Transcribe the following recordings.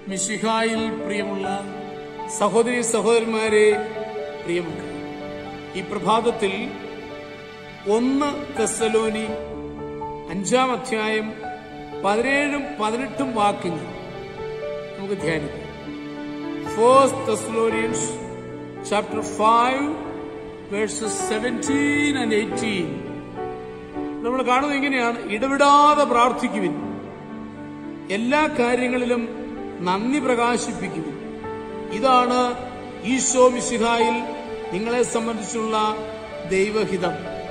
മിശിഹായിൽ പ്രിയമുള്ള സഹോദരി സഹോദരന്മാരെ പ്രിയമുള്ള ഈ പ്രഭാതത്തിൽ ഒന്ന് തെസ്സലോനി അഞ്ചാം അധ്യായം പതിനേഴും പതിനെട്ടും വാക്യങ്ങൾ നമുക്ക് ധ്യാനിക്കാം first Thessalonians chapter five verses seventeen and eighteen നമ്മൾ കാണുന്നത് ഇങ്ങനെയാണ് ഇടവിടാതെ പ്രാർത്ഥിക്കുവിൻ എല്ലാ കാര്യങ്ങളിലും നന്ദി പ്രകാശിപ്പിക്കുവിൻ ഇതാണ് ഈശോ മിശിഹായിൽ നിങ്ങളെ സംബന്ധിച്ചുള്ള ദൈവഹിതം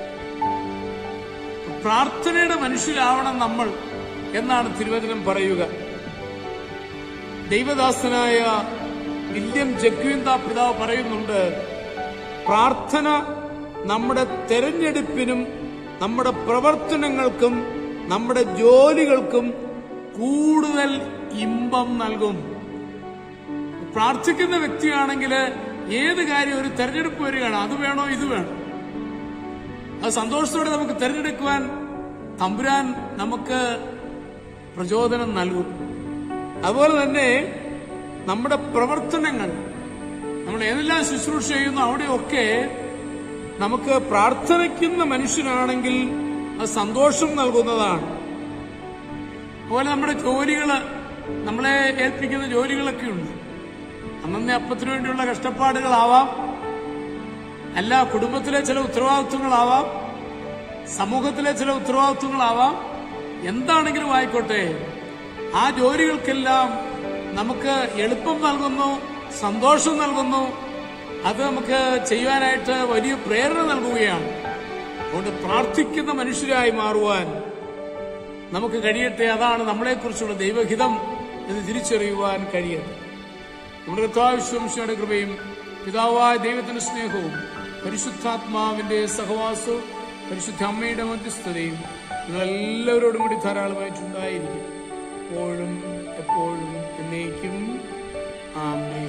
പ്രാർത്ഥനയുടെ മനുഷ്യരാവണം നമ്മൾ എന്നാണ് തിരുവചനം പറയുക ദൈവദാസനായ വില്യം ജഗ്വിന്ദ പിതാവ് പറയുന്നുണ്ട് പ്രാർത്ഥന നമ്മുടെ തെരഞ്ഞെടുപ്പിനും നമ്മുടെ പ്രവർത്തനങ്ങൾക്കും നമ്മുടെ ജോലികൾക്കും കൂടുതൽ ഇമ്പം നൽകും പ്രാർത്ഥിക്കുന്ന വ്യക്തിയാണെങ്കിൽ ഏത് കാര്യം ഒരു തെരഞ്ഞെടുപ്പ് വരികയാണ് അത് വേണോ ഇത് വേണോ അത് സന്തോഷത്തോടെ നമുക്ക് തെരഞ്ഞെടുക്കുവാൻ തമ്പുരാൻ നമുക്ക് പ്രചോദനം നൽകും അതുപോലെ തന്നെ നമ്മുടെ പ്രവർത്തനങ്ങൾ നമ്മൾ ഏതെല്ലാം ശുശ്രൂഷ ചെയ്യുന്നു അവിടെയൊക്കെ നമുക്ക് പ്രാർത്ഥനയ്ക്കുന്ന മനുഷ്യനാണെങ്കിൽ അത് സന്തോഷം നൽകുന്നതാണ് അതുപോലെ നമ്മുടെ ജോലികള് നമ്മളെ ഏൽപ്പിക്കുന്ന ജോലികളൊക്കെ ഉണ്ട് അന്നത്തെ അപ്പത്തിനു വേണ്ടിയുള്ള കഷ്ടപ്പാടുകളാവാം അല്ല കുടുംബത്തിലെ ചില ഉത്തരവാദിത്വങ്ങളാവാം സമൂഹത്തിലെ ചില ഉത്തരവാദിത്വങ്ങളാവാം എന്താണെങ്കിലും ആയിക്കോട്ടെ ആ ജോലികൾക്കെല്ലാം നമുക്ക് എളുപ്പം നൽകുന്നു സന്തോഷം നൽകുന്നു അത് നമുക്ക് ചെയ്യുവാനായിട്ട് വലിയ പ്രേരണ നൽകുകയാണ് അതുകൊണ്ട് പ്രാർത്ഥിക്കുന്ന മനുഷ്യരായി മാറുവാൻ നമുക്ക് കഴിയട്ടെ അതാണ് നമ്മളെക്കുറിച്ചുള്ള ദൈവഹിതം എന്ന് തിരിച്ചറിയുവാൻ കഴിയട്ടെ നമ്മുടെ കർത്താവിശ്വംശയുടെ കൃപയും പിതാവായ ദൈവത്തിന്റെ സ്നേഹവും പരിശുദ്ധാത്മാവിന്റെ സഹവാസവും പരിശുദ്ധ അമ്മയുടെ മധ്യസ്ഥതയും നിങ്ങളെല്ലാവരോടും കൂടി ധാരാളമായിട്ടുണ്ടായിരിക്കും എപ്പോഴും എപ്പോഴും എന്നേക്കും ആമേ